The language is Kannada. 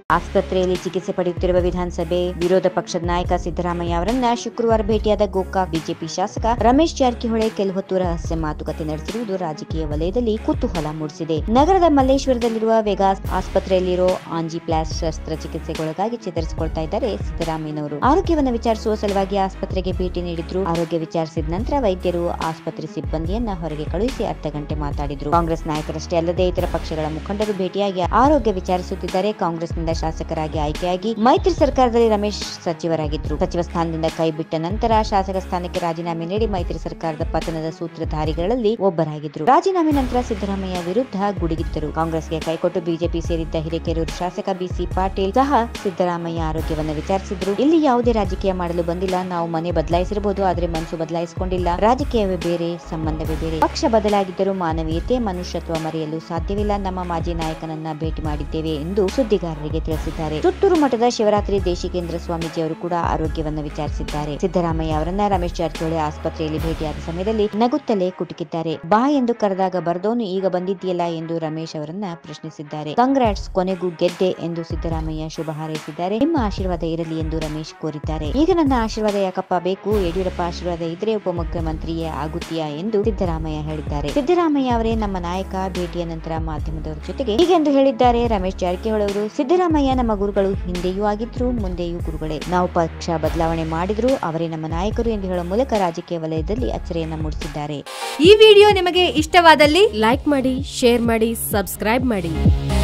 ಆಸ್ಪತ್ರೆಯಲ್ಲಿ ಚಿಕಿತ್ಸೆ ಪಡೆಯುತ್ತಿರುವ ವಿಧಾನಸಭೆ ವಿರೋಧ ಪಕ್ಷದ ನಾಯಕ ಸಿದ್ದರಾಮಯ್ಯ ಅವರನ್ನ ಶುಕ್ರವಾರ ಭೇಟಿಯಾದ ಗೋಕಾಕ್ ಬಿಜೆಪಿ ಶಾಸಕ ರಮೇಶ್ ಜಾರಕಿಹೊಳಿ ಕೆಲಹೊತ್ತು ರಹಸ್ಯ ಮಾತುಕತೆ ನಡೆಸಿರುವುದು ರಾಜಕೀಯ ವಲಯದಲ್ಲಿ ಕುತೂಹಲ ಮೂಡಿಸಿದೆ ನಗರದ ಮಲ್ಲೇಶ್ವರದಲ್ಲಿರುವ ವೆಗಾಸ್ ಆಸ್ಪತ್ರೆಯಲ್ಲಿರೋ ಆಂಜಿಪ್ಲಾಸ್ ಶಸ್ತ್ರಚಿಕಿತ್ಸೆಗೊಳಗಾಗಿ ಚೇತರಿಸಿಕೊಳ್ತಾ ಇದ್ದಾರೆ ಸಿದ್ದರಾಮಯ್ಯನವರು ಆರೋಗ್ಯವನ್ನ ವಿಚಾರಿಸುವ ಸಲುವಾಗಿ ಆಸ್ಪತ್ರೆಗೆ ಭೇಟಿ ನೀಡಿದ್ರು ಆರೋಗ್ಯ ವಿಚಾರಿಸಿದ ನಂತರ ವೈದ್ಯರು ಆಸ್ಪತ್ರೆ ಸಿಬ್ಬಂದಿಯನ್ನ ಹೊರಗೆ ಕಳುಹಿಸಿ ಅರ್ಧ ಗಂಟೆ ಮಾತಾಡಿದ್ರು ಕಾಂಗ್ರೆಸ್ ನಾಯಕರಷ್ಟೇ ಅಲ್ಲದೆ ಇತರ ಪಕ್ಷಗಳ ಮುಖಂಡರು ಭೇಟಿಯಾಗಿ ಆರೋಗ್ಯ ವಿಚಾರಿಸುತ್ತಿದ್ದಾರೆ ಕಾಂಗ್ರೆಸ್ನಿಂದ ಶಾಸಕರಾಗಿ ಆಯ್ಕೆಯಾಗಿ ಮೈತ್ರಿ ಸರ್ಕಾರದಲ್ಲಿ ರಮೇಶ್ ಸಚಿವರಾಗಿದ್ರು ಸಚಿವ ಸ್ಥಾನದಿಂದ ಕೈಬಿಟ್ಟ ನಂತರ ಶಾಸಕ ಸ್ಥಾನಕ್ಕೆ ರಾಜೀನಾಮೆ ನೀಡಿ ಮೈತ್ರಿ ಸರ್ಕಾರದ ಪತನದ ಸೂತ್ರಧಾರಿಗಳಲ್ಲಿ ಒಬ್ಬರಾಗಿದ್ರು ರಾಜೀನಾಮೆ ನಂತರ ಸಿದ್ದರಾಮಯ್ಯ ವಿರುದ್ಧ ಗುಡುಗಿದ್ದರು ಕಾಂಗ್ರೆಸ್ಗೆ ಕೈಕೊಟ್ಟು ಬಿಜೆಪಿ ಸೇರಿದ್ದ ಹಿರೇಕೆರೂರು ಶಾಸಕ ಬಿಸಿ ಪಾಟೀಲ್ ಸಹ ಸಿದ್ದರಾಮಯ್ಯ ಆರೋಗ್ಯವನ್ನ ವಿಚಾರಿಸಿದ್ರು ಇಲ್ಲಿ ಯಾವುದೇ ರಾಜಕೀಯ ಮಾಡಲು ಬಂದಿಲ್ಲ ನಾವು ಮನೆ ಬದಲಾಯಿಸಿರಬಹುದು ಆದ್ರೆ ಮನಸ್ಸು ಬದಲಾಯಿಸಿಕೊಂಡಿಲ್ಲ ರಾಜಕೀಯವೇ ಬೇರೆ ಸಂಬಂಧವೇ ಬೇರೆ ಪಕ್ಷ ಬದಲಾಗಿದ್ದರೂ ಮಾನವೀಯತೆ ಮನುಷ್ಯತ್ವ ಮರೆಯಲು ಸಾಧ್ಯವಿಲ್ಲ ನಮ್ಮ ಮಾಜಿ ನಾಯಕನನ್ನ ಭೇಟಿ ಮಾಡಿದ್ದೇವೆ ಎಂದು ಸುದ್ದಿಗಾರರಿಗೆ ತಿಳಿಸಿದ್ದಾರೆ ಸುತ್ತೂರು ಮಠದ ಶಿವರಾತ್ರಿ ದೇಶಿಕೇಂದ್ರ ಸ್ವಾಮೀಜಿ ಅವರು ಕೂಡ ಆರೋಗ್ಯವನ್ನ ವಿಚಾರಿಸಿದ್ದಾರೆ ಸಿದ್ದರಾಮಯ್ಯ ಅವರನ್ನ ರಮೇಶ್ ಜಾರಕಿಹೊಳಿ ಆಸ್ಪತ್ರೆಯಲ್ಲಿ ಭೇಟಿಯಾದ ಸಮಯದಲ್ಲಿ ನಗುತ್ತಲೇ ಕುಟುಕಿದ್ದಾರೆ ಬಾ ಎಂದು ಕರೆದಾಗ ಬರ್ದೋನು ಈಗ ಬಂದಿದ್ದೀಯಲ್ಲ ಎಂದು ರಮೇಶ್ ಅವರನ್ನ ಪ್ರಶ್ನಿಸಿದ್ದಾರೆ ಕಂಗ್ರಾಟ್ಸ್ ಕೊನೆಗೂ ಗೆದ್ದೆ ಎಂದು ಸಿದ್ದರಾಮಯ್ಯ ಶುಭ ಹಾರೈಸಿದ್ದಾರೆ ನಿಮ್ಮ ಆಶೀರ್ವಾದ ಇರಲಿ ಎಂದು ರಮೇಶ್ ಕೋರಿದ್ದಾರೆ ಈಗ ನನ್ನ ಆಶೀರ್ವಾದ ಯಾಕಪ್ಪ ಬೇಕು ಯಡಿಯೂರಪ್ಪ ಆಶೀರ್ವಾದ ಇದ್ರೆ ಉಪಮುಖ್ಯಮಂತ್ರಿಯೇ ಆಗುತ್ತೀಯಾ ಎಂದು ಸಿದ್ದರಾಮಯ್ಯ ಹೇಳಿದ್ದಾರೆ ಸಿದ್ದರಾಮಯ್ಯ ಅವರೇ ನಮ್ಮ ನಾಯಕ ಭೇಟಿಯ ನಂತರ ಮಾಧ್ಯಮದವರ ಜೊತೆಗೆ ಹೀಗೆಂದು ಹೇಳಿದ್ದಾರೆ ರಮೇಶ್ ಜಾರಕಿಹೊಳಿ ಅವರು ಸಿದ್ದರಾಮಯ್ಯ ನಮ್ಮ ಗುರುಗಳು ಹಿಂದೆಯೂ ಆಗಿದ್ರು ಮುಂದೆಯೂ ಗುರುಗಳೇ ನಾವು ಪಕ್ಷ ಬದಲಾವಣೆ ಮಾಡಿದ್ರು ಅವರೇ ನಮ್ಮ ನಾಯಕರು ಎಂದು ಹೇಳುವ ಮೂಲಕ ರಾಜಕೀಯ ವಲಯದಲ್ಲಿ ಅಚ್ಚರಿಯನ್ನ ಮೂಡಿಸಿದ್ದಾರೆ ಈ ವಿಡಿಯೋ ನಿಮಗೆ ಇಷ್ಟವಾದಲ್ಲಿ ಲೈಕ್ ಮಾಡಿ ಶೇರ್ ಮಾಡಿ ಸಬ್ಸ್ಕ್ರೈಬ್ ಮಾಡಿ